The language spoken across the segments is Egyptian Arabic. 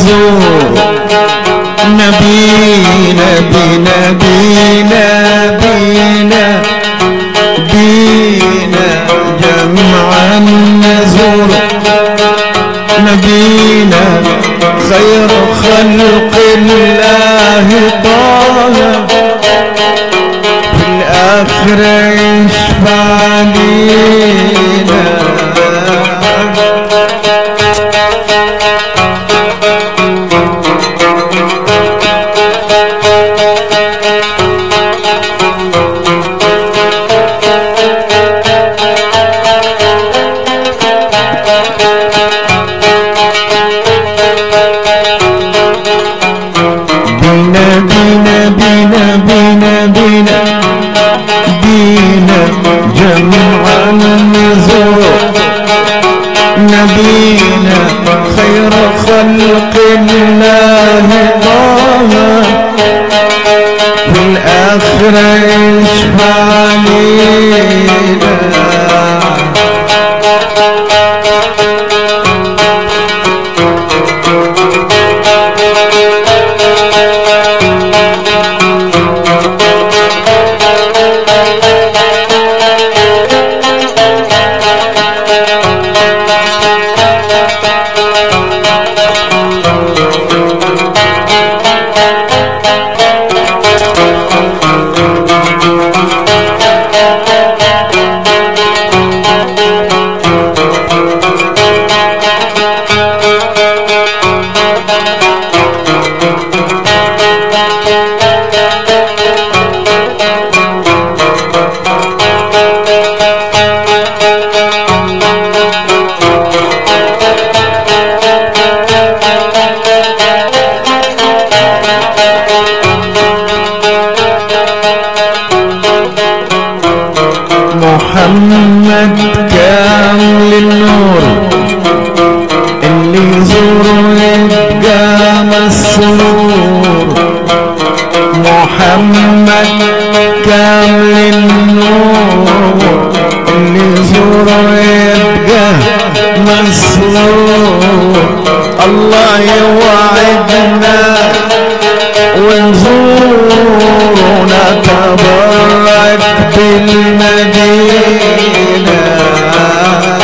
نزور نبينا بينا بينا بينا بينا جمعا نزور نبينا خير خلق الله طه في الآخرة يشفع لينا بينا بينا بينا بينا بينا بينا جمعا نزور نبينا خير خلق الله طه في الآخرة يشفع لينا محمد كامل النور اللي يزوره يبقى مسرور محمد كامل النور اللي يزوره يبقى مسرور الله يوعدنا ونزورنا تبرك بالمدينة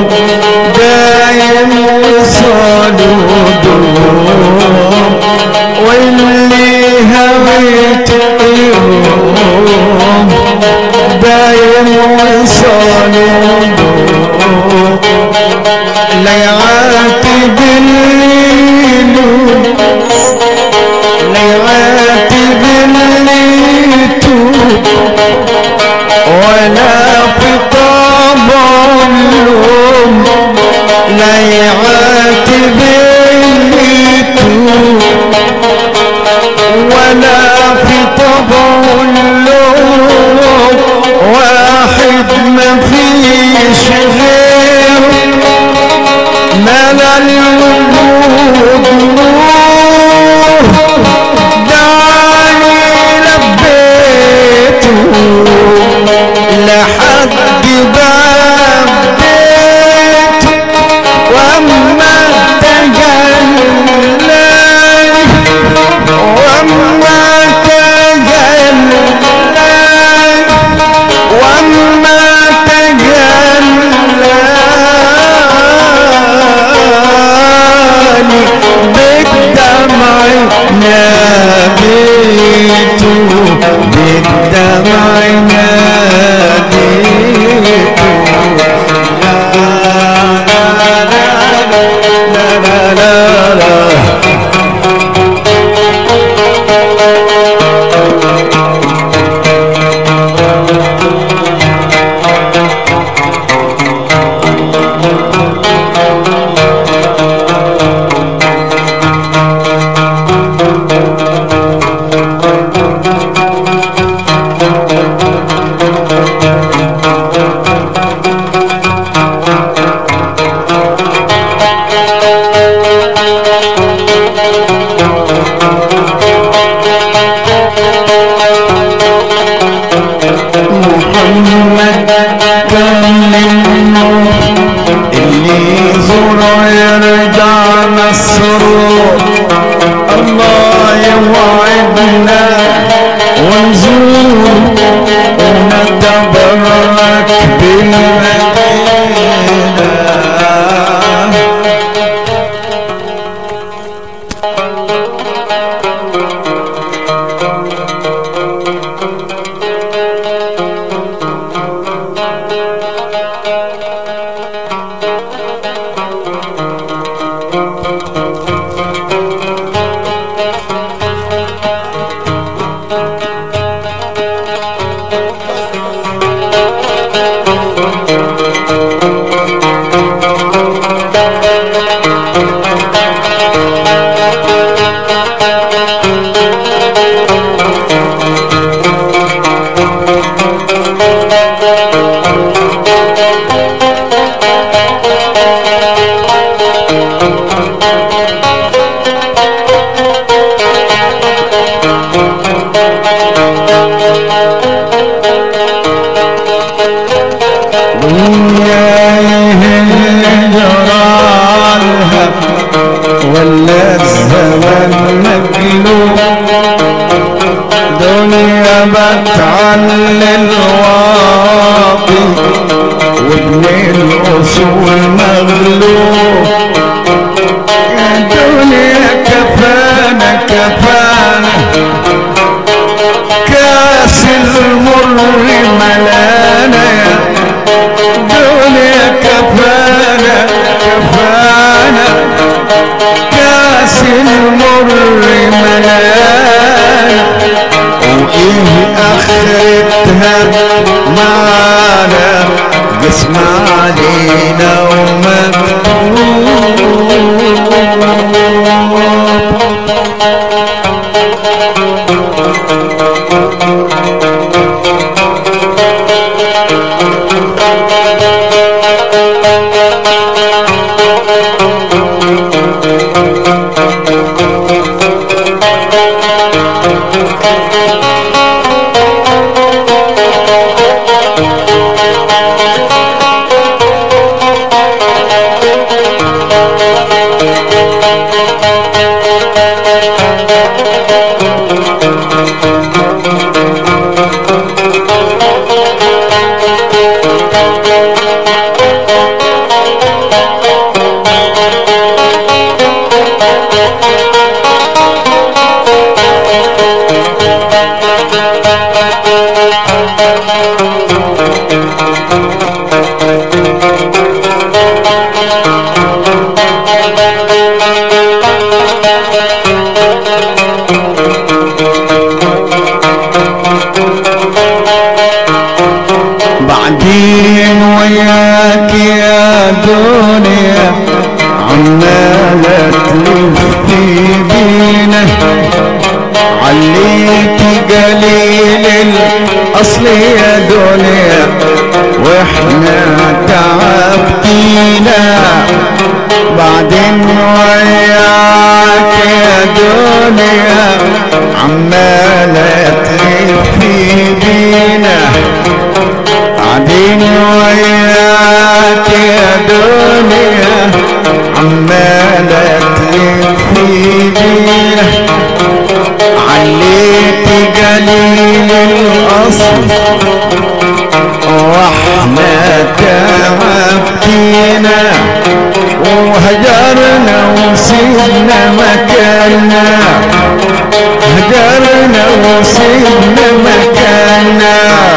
دايم وصال ودوم واللي هويت يوم دايم وصال ودوم لا يعاتب الليل لا يعاتب الليل ولا في طبع اللوم لا يعاتب الليل ولا في طبع اللوم واحد ما فيش غيره ملا الوجود نور دعاني لبيته لحد باب بيته واما تجلى واما تجلى واما تجلاني بالدمع ناديته بالدمع ناديته لا لا لا لا لا محمد كان منه اللي يزوره يرجع نصره الله يوعدنا ونزور ونتبرك بالمدينة وياه جرالها ولا الزمن مجنون دنيا بتعلل الواطي وابن الاصول مغلوب يا دنيا كفانا كفانا كاس المر ملانا يا دنيا كفانا كفانا كاس المر ملانا وايه اخرتها معانا جسم علينا ومكتوب دنيا عمالة تلف بينا عليك قليل الاصل يا دنيا واحنا تعبتينا بعدين وياك يا دنيا عمالة تلف بينا بعدين وياك يا دنيا عمالة تلف بينا عليك قليل الاصل واحنا تعبتينا وهجرنا وسيبنا مكاننا هجرنا وسيبنا مكاننا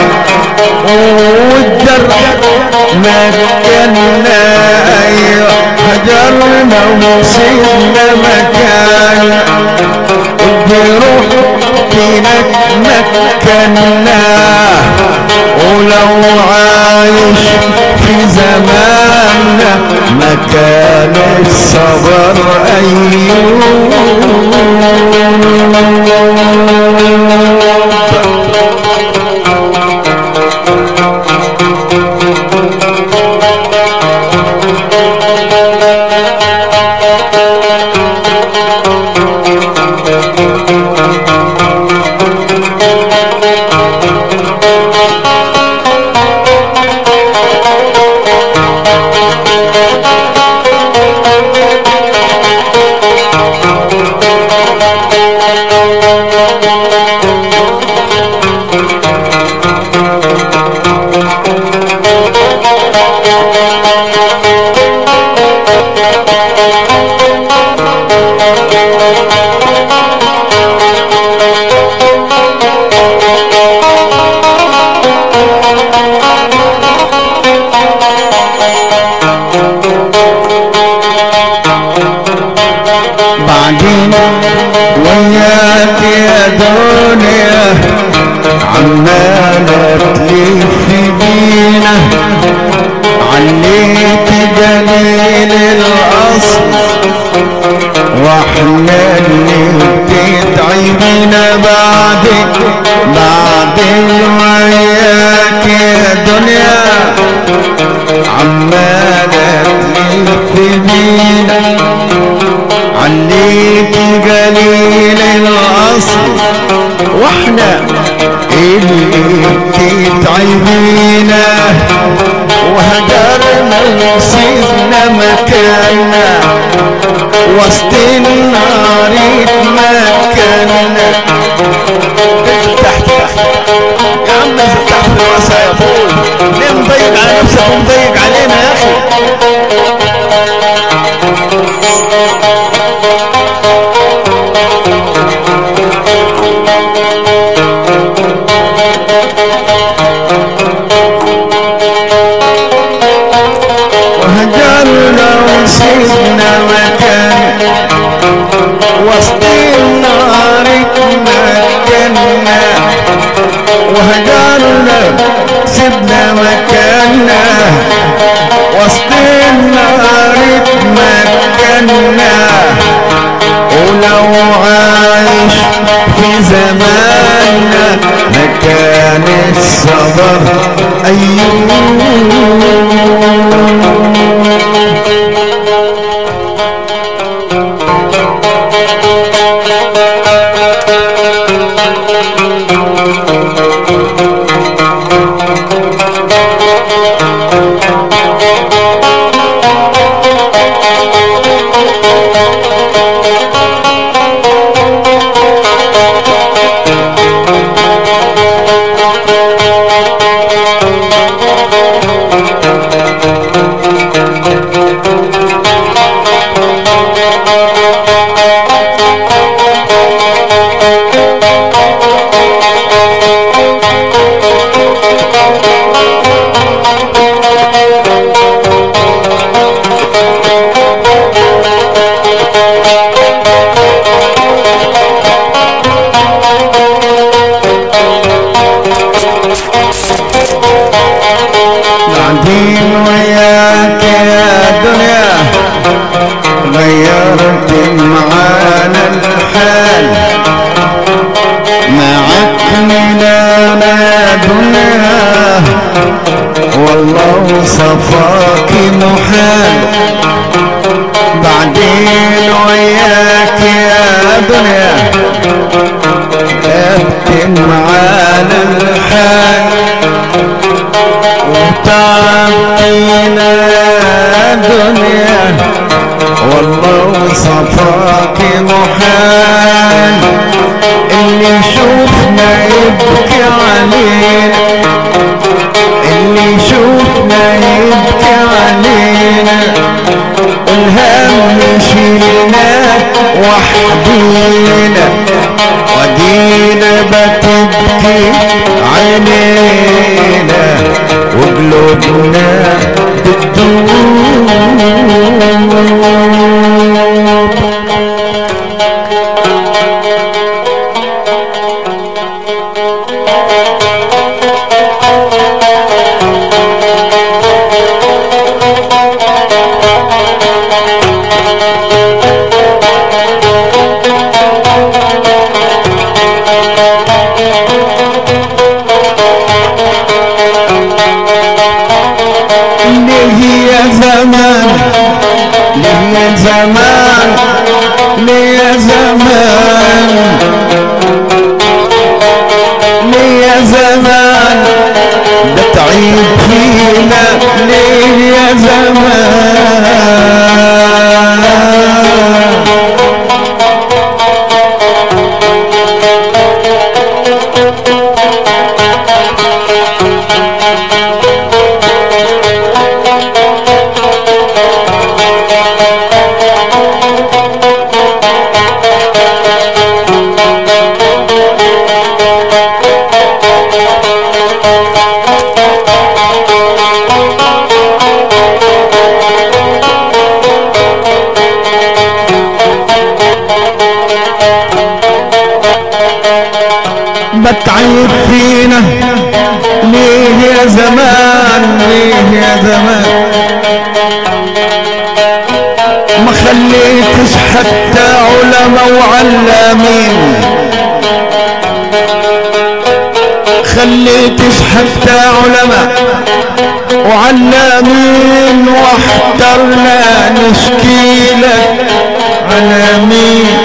والدرب مكاننا ايوه هجرنا وسيبنا مكاننا بروح دينك مكاننا ولو عايش في زماننا مكان الصبر أيوب بعدين وياك يا دنيا عمالة تلف بينا عليك دليل الاصل واحنا اللي بتتعبنا بعدك بعدين وياك يا دنيا عمالة تلف بينا عليك قليل الاصل واحنا اللي بتتعبينا وهجرنا وسيبنا مكاننا وسط النار مكاننا تحت يا عم نزل تحت الواسع يا ابوي ليه مضيق على نفسك ومضيق علينا يا اخي وهجرنا وسيبنا مكان وسط النار مكاننا وهجرنا سيبنا مكاننا وسط النار مكاننا ولو عايش في زماننا مكان الصبر محال بعدين وياك يا دنيا ابكي معانا الحال وتعبتينا يا دنيا والله وصفاك محال اللي شوفنا يبكي علينا اللي شوفنا يبكي علينا الهم شيلنا وحدينا ودينا بتبكي عينينا وقلوبنا بتدور ليه يا زمان ليه يا زمان ليه يا زمان ليه يا زمان ده تعيب فينا ليه يا زمان بتعيب فينا ليه يا زمان ليه يا زمان ما خليتش حتى علماء وعلامين خليتش حتى علماء وعلامين واحترنا نشكي لك على مين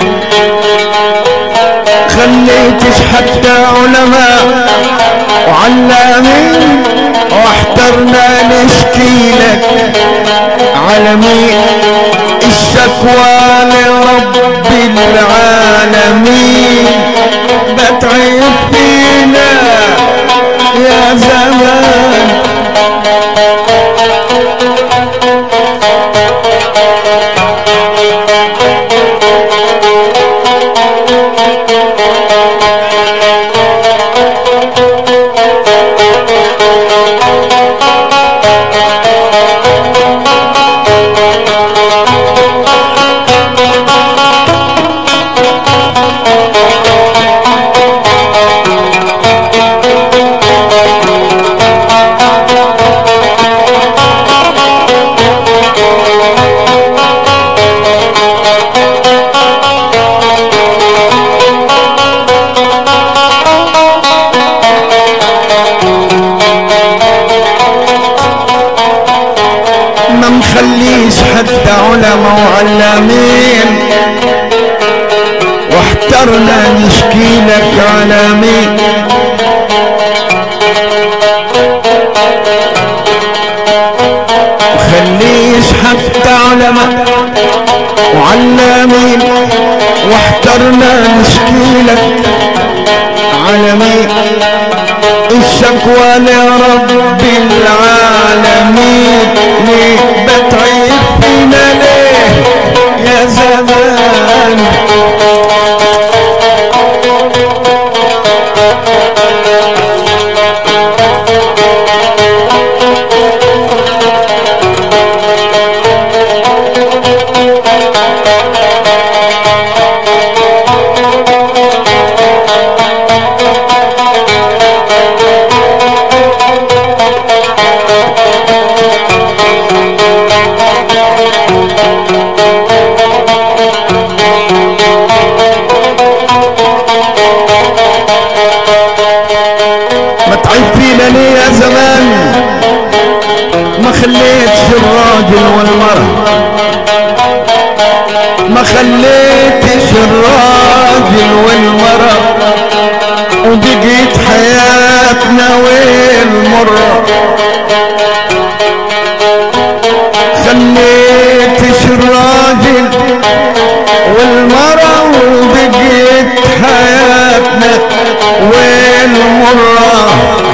خليتش حتى علماء وعلامين واحترنا نشكي لك على مين الشكوى لرب العالمين بتعيب فينا يا زمان ما مخليش حتى علماء وعلامين واحترنا نشكي لك على مين مخليش حتى علماء وعلامين واحترنا نشكي لك على مين الشكوى لرب العالمين ليه بتعيب فينا ليه يا زمان والمرأة ما خليتش الراجل والمرأة وبقيت حياتنا والمرة خليتش الراجل والمرأة وبقيت حياتنا والمرة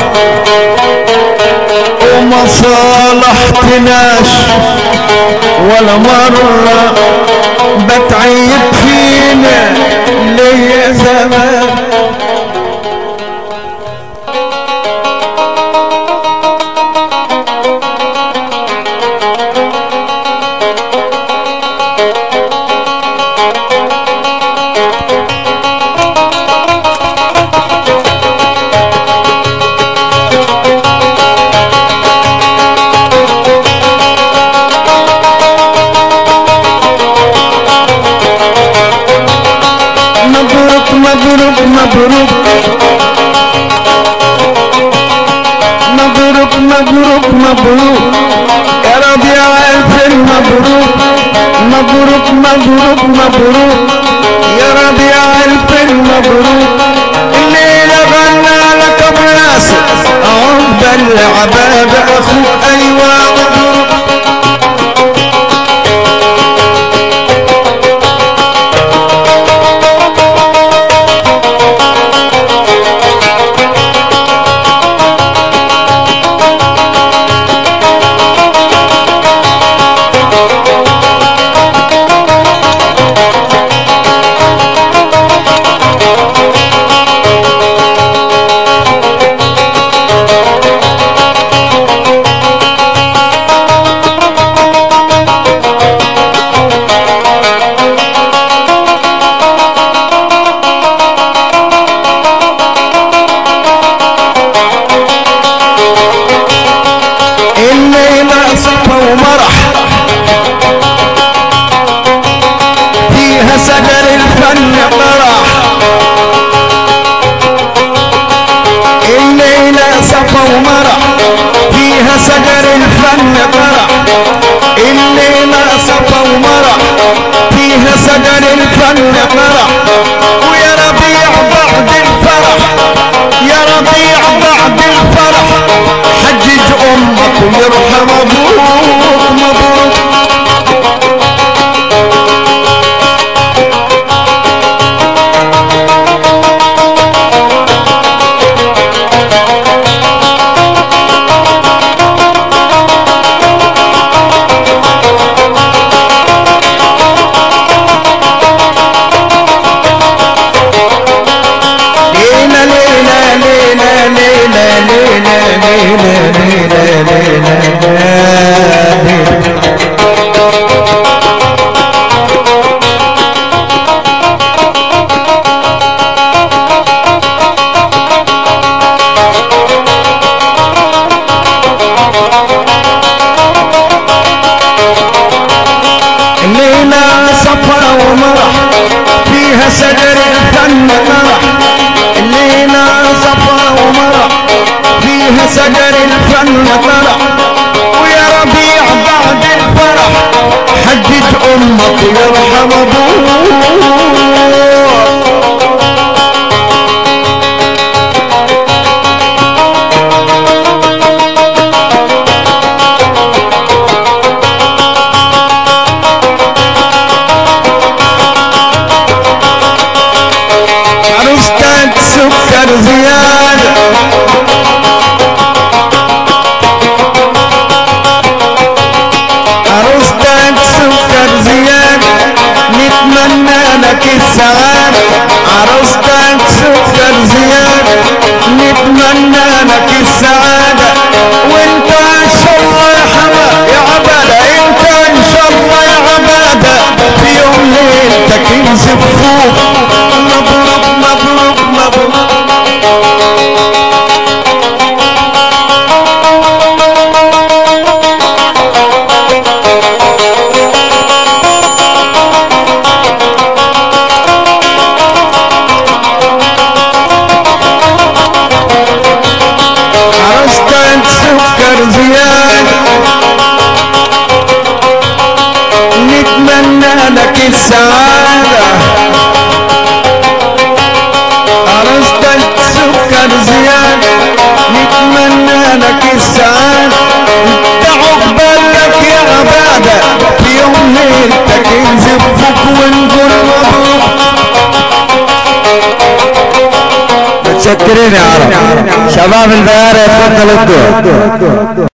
وما صالحتناش ولا مرة بتعيب فينا ليا زمان مبروك مبروك مبروك مبروك مبروك مبروك يا ربيع الف مبروك مبروك مبروك مبروك يا ربيع الف مبروك الليلة غنى لك ابو ياسر عقبال العباد اخوك ايوه مبروك الليلة صفا ومرح فيها سجر الفن طرح الليلة صفا ومرح فيها سجر الفن طرح الليلة صفا ومرح فيها سجر الفن طرح ويا ربيع بعد الفرح يا ربيع بعد الفرح حجج امك ويرحم ابوك مبروك ليلى ليلى ليلى ليلى ليلى ليلى ليلى ليلى ليلى الليلة صفا ومرح فيها سجر الفن مرح الليلة صفا ومرح فيها سجر الفن فرح ويا ربيع بعد الفرح حجة امك ويرحم ابوك عروستك سكر زيادة عروستك سكر زيادة نتمنى خليني اعرف شباب البيارة اتفضلوا